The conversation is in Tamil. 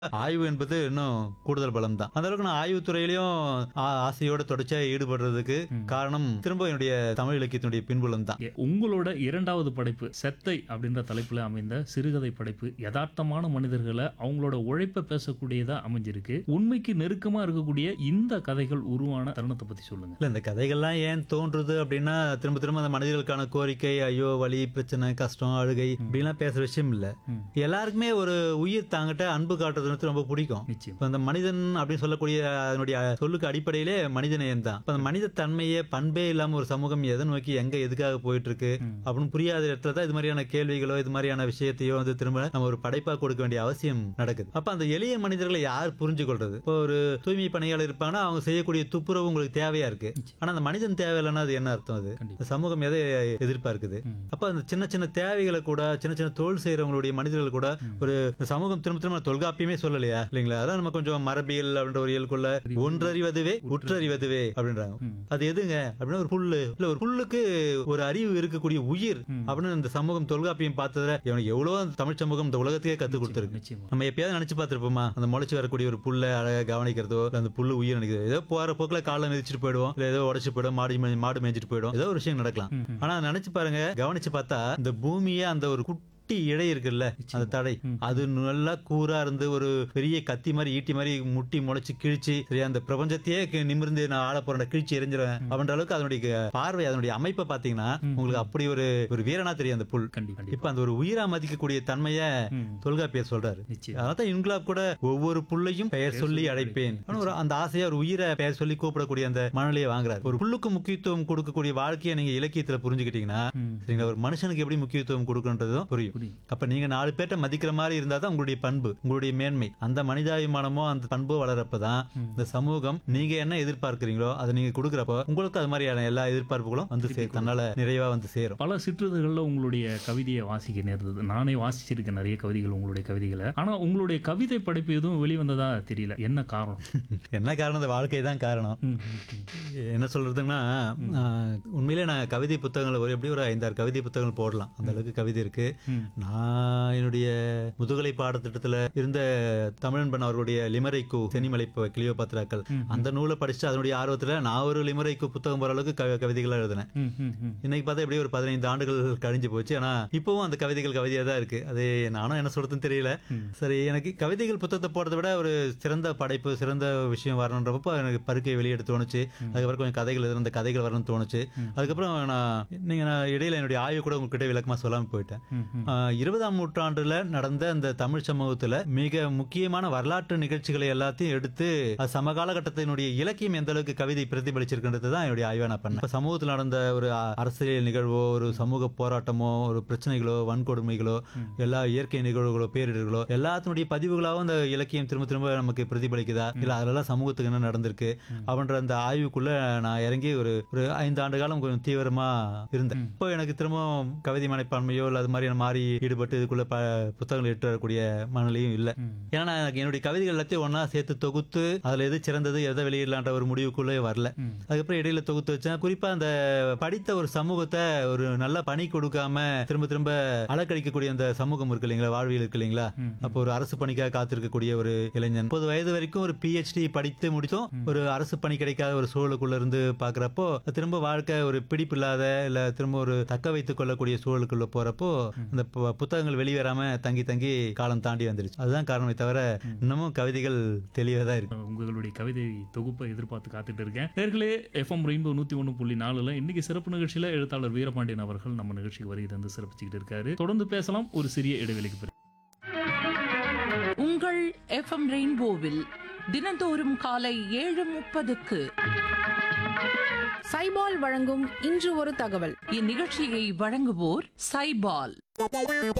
ஆய்வு என்பது இன்னும் கூடுதல் பலம் தான் அந்த அளவுக்கு நான் ஆய்வுத் துறையிலையும் ஆ- ஆசையோட தொடர்ச்சியா ஈடுபடுறதுக்கு காரணம் திரும்ப என்னுடைய தமிழ் இலக்கியத்தினுடைய பின்புலம் தான் எ- உங்களோட இரண்டாவது படைப்பு செத்தை அப்படின்ற தலைப்புல அமைந்த சிறுகதை படைப்பு யதார்த்தமான மனிதர்களை அவங்களோட உழைப்பை பேசக்கூடியதா அமைஞ்சிருக்கு உண்மைக்கு நெருக்கமா இருக்கக்கூடிய இந்த கதைகள் உருவான தருணத்தை பத்தி சொல்லுங்க இல்ல இந்த கதைகள்லாம் ஏன் தோன்றுது அப்படின்னா திரும்ப திரும்ப அந்த மனிதர்களுக்கான கோரிக்கை ஐயோ வலி பிரச்சனை கஷ்டம் அழுகை இப்படிலாம் பேசுற விஷயம் இல்ல ம். எல்லாருக்குமே ஒரு உயிர் தாங்கிட்ட அன்பு காட்டுறது ரொம்ப பிடிக்கும் நிச்சயம் இப்ப அந்த மனிதன் அப்படின்னு சொல்லக்கூடிய அதனுடைய சொல்லுக்கு அடிப்படையிலே மனிதநேயம் தான் இப்ப அந்த மனித தன்மையே பண்பே இல்லாம ஒரு சமூகம் எதை நோக்கி எங்க எதுக்காக போயிட்டு இருக்கு ம். அப்படின்னு புரியாத இடத்துல தான் இது மாதிரியான கேள்விகளோ இது மாதிரியான விஷயத்தையோ வந்து திரும்ப நம்ம ஒரு படைப்பா கொடுக்க வேண்டிய அவசியம் நடக்குது அப்ப அந்த எளிய மனிதர்களை யார் புரிஞ்சு கொள்றது இப்போ ஒரு தூய்மை பணியாளர் இருப்பாங்கன்னா அவங்க செய்யக்கூடிய துப்புரவு உங்களுக்கு தேவையா இருக்கு ஆனா அந்த மனிதன் தேவையில்லைன்னா அது என்ன அர்த்தம் அது கண்டிப்பா. இந்த சமூகம் எதை எதிர்பார்க்குது ம். அப்ப அந்த சின்ன சின்ன தேவைகளை கூட சின்ன சின்ன தொழில் செய்யறவங்களுடைய மனிதர்கள் கூட ஒரு இந்த சமூகம் திரும்ப திரும்ப தொல்காப்பியமே சொல்லலையா இல்லைங்களா அதான் நம்ம கொஞ்சம் மரபியல் அப்படின்ற ஒரு இயல்குள்ள ஒன்றறிவதுவே உற்றறிவதுவே அப்படின்றாங்க ம். அது எதுங்க அப்படின்னா ஒரு புல்லு இல்ல ஒரு புல்லுக்கு ஒரு அறிவு இருக்கக்கூடிய உயிர் ம். அப்படின்னு இந்த சமூகம் தொல்காப்பியம் பார்த்ததுல இவனுக்கு எவ்வளவு அந்த தமிழ் சமூகம் இந்த உலகத்தையே கத்து கொடுத்துருக்கு நிச்சயமா நம்ம எப்பயாவது நினைச்சு பார்த்திருப்போமா அந்த முளைச்சு வரக்கூடிய ஒரு புல்லை அழகா கவனிக்கிறதோ இல்ல அந்த புல்லு உயிர் நினைக்கிறது ஏதோ போற போக்குல காலை மிதிச்சிட்டு போயிடுவோம் இல்ல ஏதோ உடச்சு போயிடும் மாடு மே- மாடு மேய்ஞ்சிட்டு போயிடும் ஏதோ ஒரு விஷயம் நடக்கலாம் ம், ம். ஆனா நினைச்சு பாருங்க கவனிச்சு பார்த்தா இந்த பூமியே அந்த ஒரு குட்டி இழை இருக்குல்ல அந்த தடை ம். அது நல்லா கூரா இருந்து ஒரு பெரிய கத்தி மாதிரி ஈட்டி மாதிரி முட்டி முளைச்சு கிழிச்சு சரி அந்த பிரபஞ்சத்தையே கி- நிமிர்ந்து நான் ஆள போறேன் கிழிச்சு எரிஞ்சிருவேன் அப்படின்ற அளவுக்கு அதனுடைய பார்வை அதனுடைய அமைப்பை பாத்தீங்கன்னா உங்களுக்கு அப்படி ஒரு ஒரு வீரனா தெரியும் அந்த புல் கண்டிப்பா இப்ப அந்த ஒரு உயிரா மதிக்கக்கூடிய தன்மையை ம். தொல்காப்பியர் சொல்றாரு நிச்சயம் அதான் இன்குலாப் கூட ஒவ்வொரு புல்லையும் பெயர் சொல்லி அழைப்பேன் ஆனா ஒரு அந்த ஆசையா ஒரு உயிரை பெயர் சொல்லி கூப்பிடக்கூடிய அந்த மனநிலையை வாங்குறாரு ஒரு புல்லுக்கு முக்கியத்துவம் கொடுக்கக்கூடிய வாழ்க்கையை நீங்க இலக்கியத்துல புரிஞ்சுக்கிட்டீங்கன்னா ம். சரிங்களா ஒரு மனுஷனுக்கு எப்படி முக்கியத்துவம் கொடுக்கன்றதும் புரியும் புரியும் அப்ப நீங்க நாலு பேர்ட்ட மதிக்கிற மாதிரி இருந்தா தான் உங்களுடைய பண்பு உங்களுடைய மேன்மை அந்த மனிதாபிமானமோ அந்த பண்போ வளரப்பதான் இந்த சமூகம் நீங்க என்ன எதிர்பார்க்கிறீங்களோ அதை நீங்க கொடுக்குறப்போ உங்களுக்கு அது மாதிரியான எல்லா எதிர்பார்ப்புகளும் வந்து சே- தன்னால நிறைவா வந்து சேரும் பல சிற்றுதல்களில் உங்களுடைய கவிதையை வாசிக்க நேர்ந்தது நானே வாசிச்சிருக்கேன் நிறைய கவிதைகள் உங்களுடைய கவிதைகளை ஆனா உங்களுடைய கவிதை படைப்பு எதுவும் வெளிவந்ததா தெரியல என்ன காரணம் என்ன காரணம் இந்த வாழ்க்கை தான் காரணம் ம், ம், ம். என்ன சொல்றதுன்னா ஆஹ், உண்மையிலே நான் கவிதை புத்தகங்கள் ஒரு எப்படி ஒரு ஐந்தாறு கவிதை புத்தகங்கள் போடலாம் அந்த அளவுக்கு கவிதை இருக்கு ம். நான் என்னுடைய முதுகலை பாடத்திட்டத்துல இருந்த தமிழன்பன் அவர்களுடைய லிமரைக்கு செனிமலை கிளியோ பத்திராக்கள் அந்த நூலை படிச்சு அதனுடைய ஆர்வத்துல நான் ஒரு லிமரைக்கு புத்தகம் போற அளவுக்கு கவி- கவிதைகளை எழுதினேன் ம், ம், ம். இன்னைக்கு பார்த்தா எப்படியும் ஒரு பதினைந்து ஆண்டுகள் கழிஞ்சு போச்சு ஆனா இப்பவும் அந்த கவிதைகள் கவிதையா தான் இருக்கு அது நானும் என்ன சொல்றதுன்னு தெரியல சரி எனக்கு கவிதைகள் புத்தகத்தை போடுறதை விட ஒரு சிறந்த படைப்பு சிறந்த விஷயம் வரணுன்றப்போ எனக்கு பருக்கை வெளியிட தோணுச்சு அதுக்கப்புறம் கொஞ்சம் கதைகள் எழுதுன அந்த கதைகள் வரணும்னு தோணுச்சு அதுக்கப்புறம் நான் நீங்க நான் இடையில என்னுடைய ஆய்வு கூட உங்ககிட்ட விளக்கமா சொல்லாம போயிட்டேன் ம், ம். ஆஹ், இருபதாம் நூற்றாண்டுல நடந்த அந்த தமிழ் சமூகத்துல மிக முக்கியமான வரலாற்று நிகழ்ச்சிகளை எல்லாத்தையும் எடுத்து அது சமகாலகட்டத்தினுடைய இலக்கியம் எந்த அளவுக்கு கவிதை பிரதிபலிச்சிருக்கின்றது தான் என்னுடைய ஆய்வா நான் பண்ணேன் இப்ப சமூகத்தில் நடந்த ஒரு அ- அரசியல் நிகழ்வோ ஒரு சமூக போராட்டமோ ஒரு பிரச்சனைகளோ வன்கொடுமைகளோ எல்லா இயற்கை நிகழ்வுகளோ பேரிடர்களோ எல்லாத்தினுடைய பதிவுகளாகவும் அந்த இலக்கியம் திரும்ப திரும்ப நமக்கு பிரதிபலிக்குதா இல்ல அதெல்லாம் சமூகத்துக்கு என்ன நடந்திருக்கு அப்படின்ற அந்த ஆய்வுக்குள்ள நான் இறங்கி ஒரு ஒரு ஐந்து ஆண்டு காலம் கொஞ்சம் தீவிரமா இருந்தேன் இப்போ எனக்கு திரும்பவும் கவிதை மனைப்பான்மையோ இல்ல அது மாதிரி மாறி ஈடுபட்டு இதுக்குள்ள ப புத்தகங்கள் எட்டு வரக்கூடிய மனநிலையும் இல்லை ஏன்னா நான் எனக்கு என்னுடைய கவிதைகள் எல்லாத்தையும் ஒண்ணா சேர்த்து தொகுத்து அதுல எது சிறந்தது எதை வெளியிடலான்ற ஒரு முடிவுக்குள்ளே வரல ம். அதுக்கப்புறம் இடையில தொகுத்து வச்சேன் குறிப்பா அந்த படித்த ஒரு சமூகத்தை ஒரு நல்ல பணி கொடுக்காம திரும்ப திரும்ப அலக்கழிக்கக்கூடிய அந்த சமூகம் இருக்கு இல்லைங்களா வாழ்வியல் இருக்கு இல்லைங்களா ம். அப்போ ஒரு அரசு பணிக்காக காத்திருக்கக்கூடிய ஒரு இளைஞன் முப்பது வயது வரைக்கும் ஒரு பிஹெச்டி படித்து முடித்தும் ஒரு அரசு பணி கிடைக்காத ஒரு சூழலுக்குள்ள இருந்து பாக்குறப்போ திரும்ப வாழ்க்கை ஒரு பிடிப்பு இல்லாத இல்ல திரும்ப ஒரு தக்க வைத்துக் கொள்ளக்கூடிய சூழலுக்குள்ள போறப்போ அந்த பு- புத்தகங்கள் வெளிவராம தங்கி தங்கி காலம் தாண்டி வந்துருச்சு அதுதான் காரணமே தவிர இன்னமும் கவிதைகள் தெளிவா தான் இருக்கு உங்களுடைய கவிதை தொகுப்பை எதிர்பார்த்து காத்துட்டு இருக்கேன் நேர்களே எஃப்எம் ரெயின்போ நூத்தி ஒன்று புள்ளி நாலுல இன்னைக்கு சிறப்பு நிகழ்ச்சியில எழுத்தாளர் வீரபாண்டியன் அவர்கள் நம்ம நிகழ்ச்சிக்கு வருகை தந்து சிறப்பிச்சுக்கிட்டு இருக்காரு தொடர்ந்து பேசலாம் ஒரு சிறிய இடைவெளிக்கு பிறகு உங்கள் எஃப்எம் ரெயின்போவில் தினந்தோறும் காலை ஏழு முப்பதுக்கு சைபால் வழங்கும் இன்று ஒரு தகவல் இந்நிகழ்ச்சியை வழங்குவோர் சைபால்